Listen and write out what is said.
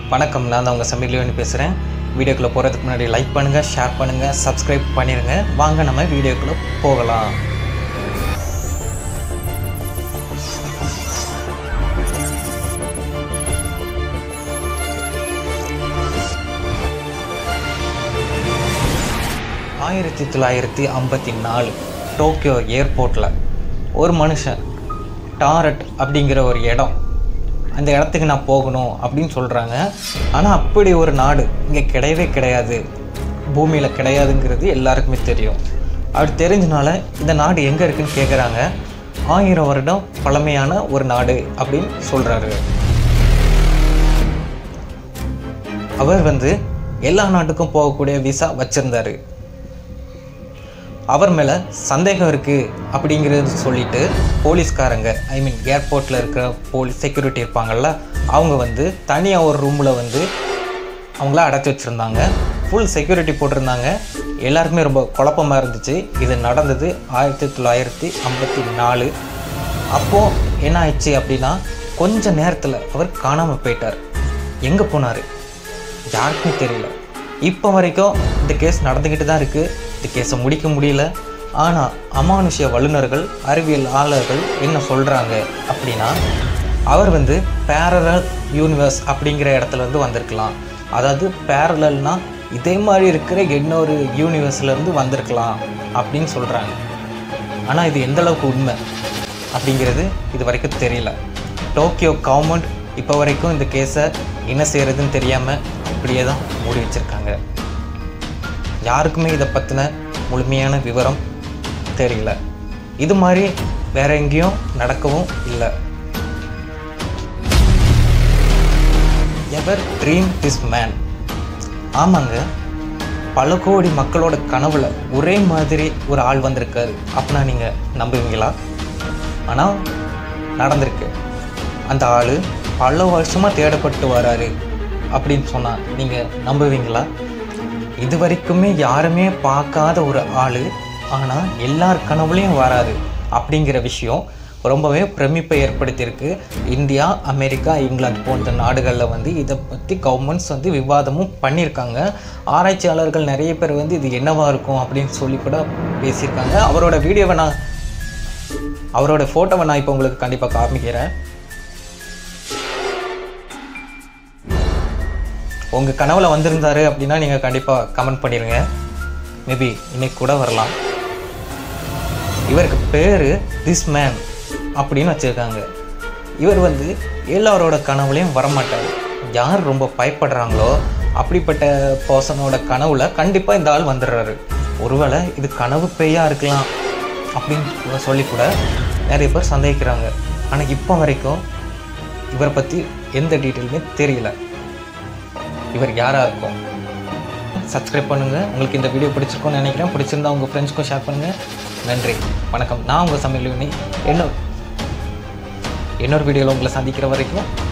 வணக்கம் நான் தான் உங்கள் சமையலியோன்னு பேசுகிறேன் வீடியோக்குள்ளே போகிறதுக்கு முன்னாடி லைக் பண்ணுங்கள் ஷேர் பண்ணுங்கள் சப்ஸ்கிரைப் பண்ணிடுங்க வாங்க நம்ம வீடியோக்குள்ளே போகலாம் ஆயிரத்தி தொள்ளாயிரத்தி ஐம்பத்தி நாலு டோக்கியோ ஏர்போர்ட்டில் ஒரு மனுஷன் டாரட் அப்படிங்கிற ஒரு இடம் அந்த இடத்துக்கு நான் போகணும் அப்படின்னு சொல்கிறாங்க ஆனால் அப்படி ஒரு நாடு இங்கே கிடையவே கிடையாது பூமியில் கிடையாதுங்கிறது எல்லாருக்குமே தெரியும் அப்படி தெரிஞ்சனால இந்த நாடு எங்கே இருக்குன்னு கேட்குறாங்க ஆயிரம் வருடம் பழமையான ஒரு நாடு அப்படின்னு சொல்கிறாரு அவர் வந்து எல்லா நாட்டுக்கும் போகக்கூடிய விசா வச்சுருந்தாரு அவர் மேலே சந்தேகம் இருக்குது அப்படிங்கிறது சொல்லிட்டு போலீஸ்காரங்க ஐ மீன் ஏர்போர்ட்டில் இருக்கிற போலீஸ் செக்யூரிட்டி இருப்பாங்கள்ல அவங்க வந்து தனியாக ஒரு ரூமில் வந்து அவங்கள அடைச்சி வச்சுருந்தாங்க ஃபுல் செக்யூரிட்டி போட்டிருந்தாங்க எல்லாருக்குமே ரொம்ப குழப்பமாக இருந்துச்சு இது நடந்தது ஆயிரத்தி தொள்ளாயிரத்தி ஐம்பத்தி நாலு அப்போது என்ன ஆயிடுச்சு அப்படின்னா கொஞ்ச நேரத்தில் அவர் காணாமல் போயிட்டார் எங்கே போனார் யாருக்குமே தெரியல இப்போ வரைக்கும் இந்த கேஸ் நடந்துக்கிட்டு தான் இருக்குது இந்த கேஸை முடிக்க முடியல ஆனால் அமானுஷ்ய வல்லுநர்கள் அறிவியல் ஆளர்கள் என்ன சொல்கிறாங்க அப்படின்னா அவர் வந்து பேரலல் யூனிவர்ஸ் அப்படிங்கிற இடத்துல இருந்து வந்திருக்கலாம் அதாவது பேரலல்னா இதே மாதிரி இருக்கிற இன்னொரு யூனிவர்ஸ்லேருந்து வந்திருக்கலாம் அப்படின்னு சொல்கிறாங்க ஆனால் இது எந்த அளவுக்கு உண்மை அப்படிங்கிறது இது வரைக்கும் தெரியல டோக்கியோ கவர்மெண்ட் இப்போ வரைக்கும் இந்த கேஸை என்ன செய்கிறதுன்னு தெரியாமல் அப்படியே தான் மூடி வச்சுருக்காங்க யாருக்குமே இதை பற்றின முழுமையான விவரம் தெரியல இது மாதிரி வேற எங்கேயும் நடக்கவும் இல்லை எவர் ட்ரீம் திஸ் மேன் ஆமாங்க பல கோடி மக்களோட கனவுல ஒரே மாதிரி ஒரு ஆள் வந்திருக்காரு அப்படின்னா நீங்கள் நம்புவீங்களா ஆனால் நடந்திருக்கு அந்த ஆள் பல வருஷமாக தேடப்பட்டு வராரு அப்படின்னு சொன்னால் நீங்கள் நம்புவீங்களா இது வரைக்குமே யாருமே பார்க்காத ஒரு ஆள் ஆனால் எல்லார் கனவுலையும் வராது அப்படிங்கிற விஷயம் ரொம்பவே பிரமிப்பை ஏற்படுத்தியிருக்கு இந்தியா அமெரிக்கா இங்கிலாந்து போன்ற நாடுகளில் வந்து இதை பற்றி கவர்மெண்ட்ஸ் வந்து விவாதமும் பண்ணியிருக்காங்க ஆராய்ச்சியாளர்கள் நிறைய பேர் வந்து இது என்னவா இருக்கும் அப்படின்னு சொல்லி கூட பேசியிருக்காங்க அவரோட வீடியோவை நான் அவரோட ஃபோட்டோவை நான் இப்போ உங்களுக்கு கண்டிப்பாக காமிக்கிறேன் உங்கள் கனவுல வந்திருந்தாரு அப்படின்னா நீங்கள் கண்டிப்பாக கமெண்ட் பண்ணிடுங்க மேபி இன்னைக்கு கூட வரலாம் இவருக்கு பேர் திஸ் மேன் அப்படின்னு வச்சுருக்காங்க இவர் வந்து எல்லாரோட கனவுலையும் வரமாட்டார் யார் ரொம்ப பயப்படுறாங்களோ அப்படிப்பட்ட பர்சனோட கனவுல கண்டிப்பாக இந்த ஆள் வந்துடுறாரு ஒருவேளை இது கனவு பேயாக இருக்கலாம் அப்படின்னு சொல்லி கூட நிறைய பேர் சந்தேகிக்கிறாங்க ஆனால் இப்போ வரைக்கும் இவரை பற்றி எந்த டீட்டெயிலுமே தெரியல இவர் யாராக இருக்கும் சப்ஸ்கிரைப் பண்ணுங்கள் உங்களுக்கு இந்த வீடியோ பிடிச்சிருக்கும்னு நினைக்கிறேன் பிடிச்சிருந்தா உங்கள் ஃப்ரெண்ட்ஸ்க்கும் ஷேர் பண்ணுங்கள் நன்றி வணக்கம் நான் உங்கள் சமையல் இன்னொரு இன்னொரு வீடியோவில் உங்களை சந்திக்கிற வரைக்கும்